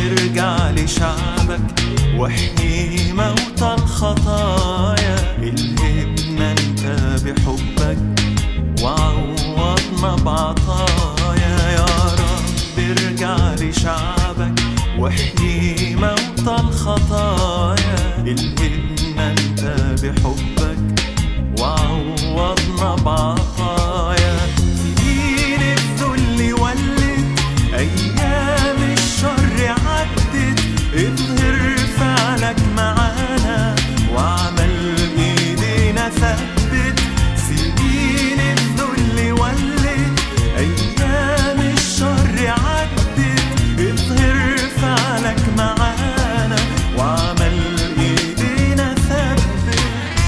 ارجع لشعبك واحيي موتى الخطايا الهمنا انت بحبك وعوضنا بعطايا يا رب ارجع لشعبك واحيي موتى الخطايا الهمنا انت بحبك وعوضنا بعطايا سنين الذل ولت ايام الشر عدت اظهر فعلك معانا وعمل ايدينا ثبت سنين الذل ولت ايام الشر عدت اظهر فعلك معانا وعمل ايدينا ثبت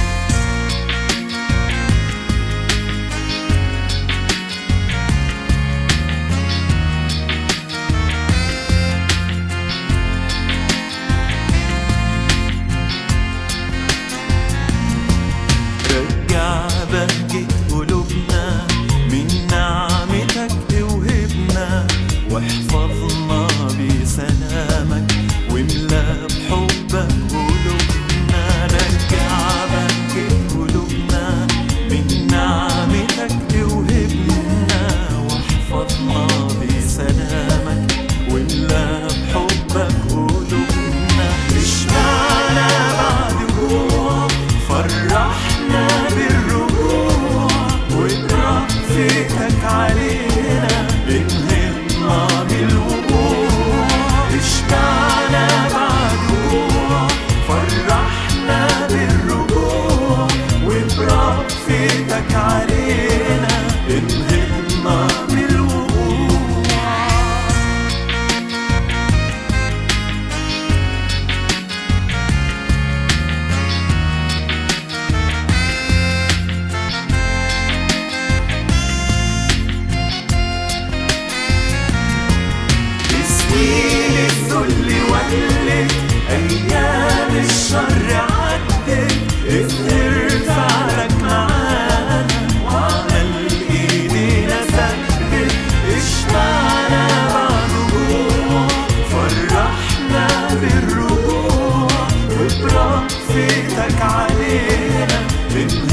رجع بهجة قلوبنا من نعمتك اوهبنا واحفظنا بسلامك واملا بحبك قلوبنا رجع بهجة قلوبنا من نعمتك اوهبنا واحفظنا بسلامك واملا بحبك قلوبنا اشمعنا بعد جوع فرحنا بالرجوع وبرأفتك علينا انهضنا بالوقوع اشبعنا بعد جوع فرحنا بالرجوع وبرأفتك علينا انهضنا بالوقوع سنين الذل ولت ايام الشر عدت اظهر فعلك معانا وعمل ايدينا ثبت اشمعنا بعد جوع فرحنا بالرجوع وبرأفتك علينا